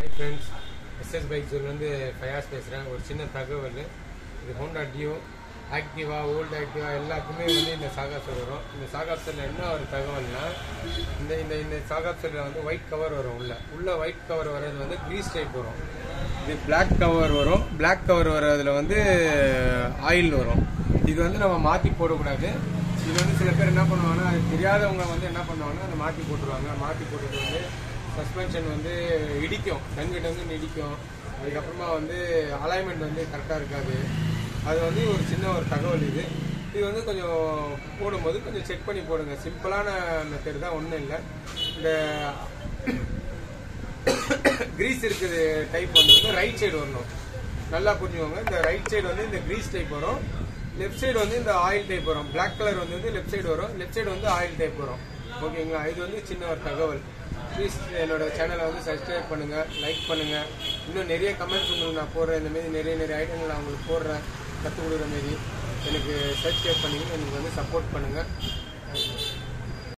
hi friends SS bike ஜோன்லேருந்து ஃபயாஸ் பேசுகிறேன் ஒரு சின்ன தகவல் இது Honda Dio Activa old Activa எல்லாத்துக்குமே வந்து இந்த சாகாப்சர் வரும் இந்த சாகாப்சரில் என்ன ஒரு தகவல்னா இந்த இந்த இந்த சாகாப்சரில் வந்து ஒயிட் கவர் வரும் உள்ள உள்ள ஒயிட் கவர் வர்றது வந்து க்ரீஸ் டைப் வரும் இது Black கவர் வரும் Black கவர் வர்றதுல வந்து ஆயில் வரும் இது வந்து நம்ம மாற்றி போடக்கூடாது இது வந்து சில பேர் என்ன பண்ணுவாங்கன்னா அது தெரியாதவங்க வந்து என்ன பண்ணுவாங்கன்னா அதை மாற்றி போட்டுருவாங்க மாற்றி போட்டுட்டு வந்து சஸ்பென்ஷன் வந்து இடிக்கும் டங்கு டங்குன்னு இடிக்கும் அதுக்கப்புறமா வந்து அலைன்மெண்ட் வந்து கரெக்டாக இருக்காது அது வந்து ஒரு சின்ன ஒரு தகவல் இது இது வந்து கொஞ்சம் போடும்போது கொஞ்சம் செக் பண்ணி போடுங்க சிம்பிளான மெத்தட் தான் ஒன்றும் இல்லை இந்த கிரீஸ் இருக்குது டைப் வந்து வந்து ரைட் சைடு வரணும் நல்லா புரிஞ்சுக்கோங்க இந்த ரைட் சைடு வந்து இந்த கிரீஸ் டைப் வரும் லெஃப்ட் சைடு வந்து இந்த ஆயில் டைப் வரும் Black கலர் வந்து வந்து லெஃப்ட் சைடு வரும் லெஃப்ட் சைடு வந்து ஆயில் டைப் வரும் ஓகேங்களா இது வந்து சின்ன ஒரு தகவல் ப்ளீஸ் என்னோட சேனலை வந்து சப்ஸ்கிரைப் பண்ணுங்க லைக் பண்ணுங்க இன்னும் நிறைய கமெண்ட்ஸ் உங்களுக்கு நான் போடுறேன் இந்த மாதிரி நிறைய நிறைய ஐட்டங்கள் நான் உங்களுக்கு போடுறேன் கற்றுக் கொடுக்குற மாரி எனக்கு சப்ஸ்கிரைப் பண்ணி எனக்கு வந்து சப்போர்ட் பண்ணுங்க